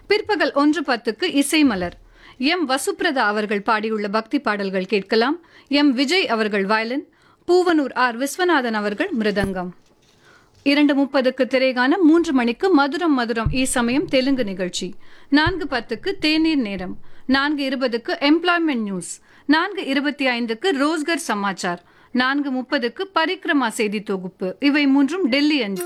பிற்பகல் ஒன்று பத்துக்கு இசை மலர் எம் வசுப்ரதா அவர்கள் பாடியுள்ள பக்தி பாடல்கள் கேட்கலாம் எம் விஜய் அவர்கள் வயலின் பூவனூர் ஆர் விஸ்வநாதன் அவர்கள் மிருதங்கம் இரண்டு முப்பதுக்கு திரைகான மூன்று மணிக்கு மதுரம் மதுரம் ஈ சமயம் தெலுங்கு நிகழ்ச்சி நான்கு பத்துக்கு தேநீர் நேரம் நான்கு இருபதுக்கு எம்ப்ளாய்மெண்ட் நியூஸ் நான்கு இருபத்தி ஐந்துக்கு ரோஸ்கர் சமாச்சார் நான்கு முப்பதுக்கு பரிக்ரமா செய்தி தொகுப்பு இவை மூன்றும் டெல்லி அஞ்சு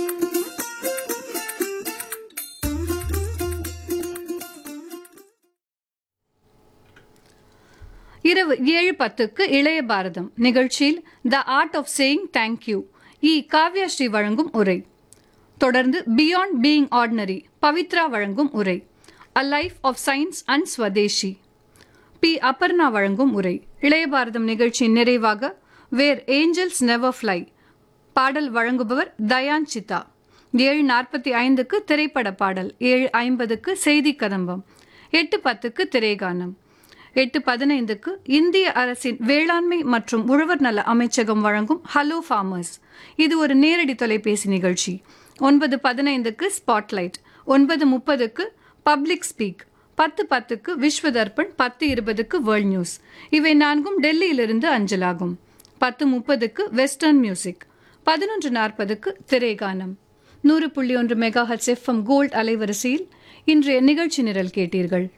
இரவு ஏழு பத்துக்கு இளைய பாரதம் நிகழ்ச்சியில் the art of saying thank you இ காவ்யா ஸ்ரீ வழங்கும் உரை தொடர்ந்து பியாண்ட் பீயிங் ஆர்டினரி பவித்ரா வழங்கும் உரை a life of science and swadeshi P Aparna வழங்கும் உரை இளைய பாரதம் நிகழ்ச்சியின் நிறைவாக வேர் ஏஞ்சல்ஸ் நெவர் ஃப்ளை பாடல் வழங்குபவர் தயான் சித்தா ஏழு நாற்பத்தி ஐந்துக்கு திரைப்பட பாடல் ஏழு ஐம்பதுக்கு செய்தி கதம்பம் எட்டு பத்துக்கு திரைகானம் எட்டு பதினைந்துக்கு இந்திய அரசின் வேளாண்மை மற்றும் உழவர் நல அமைச்சகம் வழங்கும் ஹலோ ஃபார்மர்ஸ் இது ஒரு நேரடி தொலைபேசி நிகழ்ச்சி ஒன்பது பதினைந்துக்கு ஸ்பாட்லைட் ஒன்பது முப்பதுக்கு பப்ளிக் ஸ்பீக் பத்து பத்துக்கு விஸ்வ தர்ப்பண் பத்து இருபதுக்கு வேர்ல்ட் நியூஸ் இவை நான்கும் டெல்லியிலிருந்து அஞ்சலாகும் பத்து முப்பதுக்கு வெஸ்டர்ன் மியூசிக் பதினொன்று நாற்பதுக்கு திரைகானம் நூறு புள்ளி ஒன்று மெகா ஹச் எஃப்எம் கோல்ட் அலைவரிசையில் இன்றைய நிகழ்ச்சி நிரல் கேட்டீர்கள்